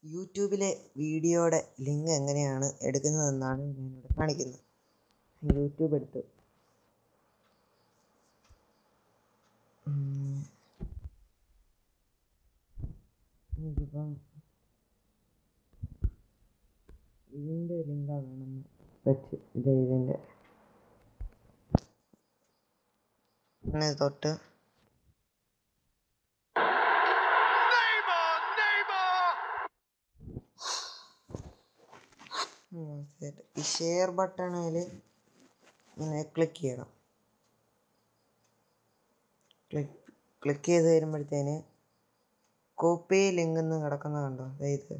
യൂട്യൂബിലെ വീഡിയോയുടെ ലിങ്ക് എങ്ങനെയാണ് എടുക്കുന്നതെന്നാണ് ഞാനിവിടെ കാണിക്കുന്നത് യൂട്യൂബ് എടുത്ത് ഉം. എനിക്കിപ്പം ഇതിൻ്റെ ലിങ്കാ വേണമെന്ന് വെച്ച് ഇത് ഇതിൻ്റെ അങ്ങനെ തൊട്ട് ഉം, ശരി. ഈ ഷെയർ ബട്ടണിൽ ഇങ്ങനെ ക്ലിക്ക് ചെയ്യണം ക്ലിക്ക് ക്ലിക്ക് ചെയ്ത് വരുമ്പോഴത്തേന് കോപ്പി ലിങ്ക് എന്ന് കിടക്കുന്ന കണ്ടോ ദേ ഇത്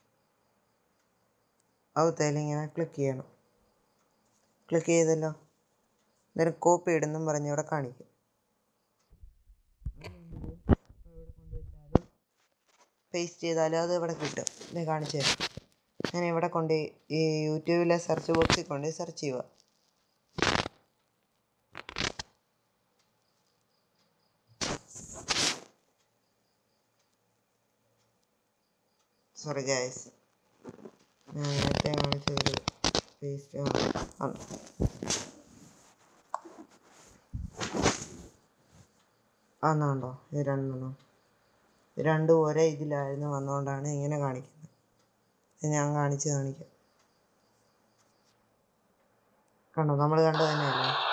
അവത്തേൽ ഇങ്ങനെ ക്ലിക്ക് ചെയ്യണം ക്ലിക്ക് ചെയ്തല്ലോ അന്നേരം കോപ്പി ഇടുന്നും പറഞ്ഞ് ഇവിടെ കാണിക്കും പേസ്റ്റ് ചെയ്താലും അത് ഇവിടെ കിട്ടും ഇത് കാണിച്ചു തരാം ഞാൻ ഇവിടെ കൊണ്ട് ഈ യൂട്യൂബിലെ സെർച്ച് ബോക്സിൽ കൊണ്ട് സെർച്ച് ചെയ്യുക സോറി ഗൈസ് ഞാൻ നേരത്തെ കാണിച്ചൊരു പേസ്റ്റ് ആണ് ആന്നാണ്ടോ ഇത് രണ്ടെണ്ണം ഇത് രണ്ടും ഒരേ ഇതിലായിരുന്നു വന്നുകൊണ്ടാണ് ഇങ്ങനെ കാണിക്കുന്നത് ഇത് ഞാൻ കാണിച്ച് കാണിക്കാം കണ്ടോ നമ്മൾ കണ്ടത് തന്നെയല്ലേ